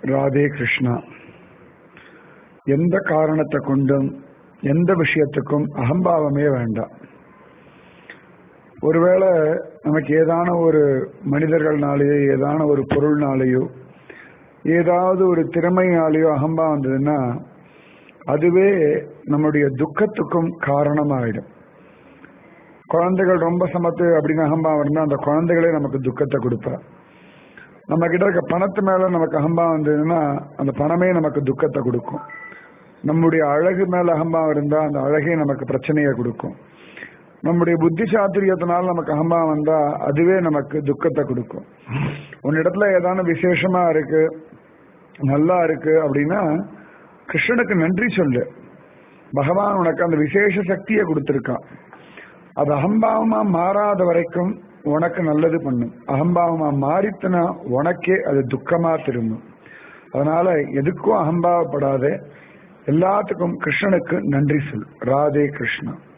ராதே கிருஷ்ணா எந்த காரணத்தை கொண்டும் எந்த விஷயத்துக்கும் அகம்பாவமே வேண்டாம் ஒருவேளை நமக்கு ஏதான ஒரு மனிதர்கள்னாலேயோ ஏதான ஒரு பொருள்னாலேயோ ஏதாவது ஒரு திறமையாலேயோ அகம்பா வந்ததுன்னா அதுவே நம்முடைய துக்கத்துக்கும் காரணமாயிடும் குழந்தைகள் ரொம்ப சமத்து அப்படின்னு அகம்பாவம் இருந்தால் அந்த குழந்தைகளே நமக்கு துக்கத்தை கொடுப்பா நம்ம கிட்ட இருக்க பணத்து மேல நமக்கு அகம்பா வந்ததுன்னா அந்த பணமே நமக்கு துக்கத்தை கொடுக்கும் நம்முடைய அழகு மேல அகம்பாவம் இருந்தா அந்த அழகே நமக்கு பிரச்சனையை கொடுக்கும் நம்முடைய புத்தி சாத்திரியத்தினால நமக்கு அகம்பா வந்தா அதுவே நமக்கு துக்கத்தை கொடுக்கும் உன்னிடத்துல ஏதான விசேஷமா இருக்கு நல்லா இருக்கு அப்படின்னா கிருஷ்ணனுக்கு நன்றி சொல்லு பகவான் உனக்கு அந்த விசேஷ சக்தியை கொடுத்திருக்கான் அது அகம்பாவமா மாறாத வரைக்கும் உனக்கு நல்லது பண்ணும் அகம்பாவமா மாறித்துனா உனக்கே அது துக்கமா திரும்பும் அதனால எதுக்கும் அகம்பாவப்படாத எல்லாத்துக்கும் கிருஷ்ணனுக்கு நன்றி சொல் ராதே கிருஷ்ணா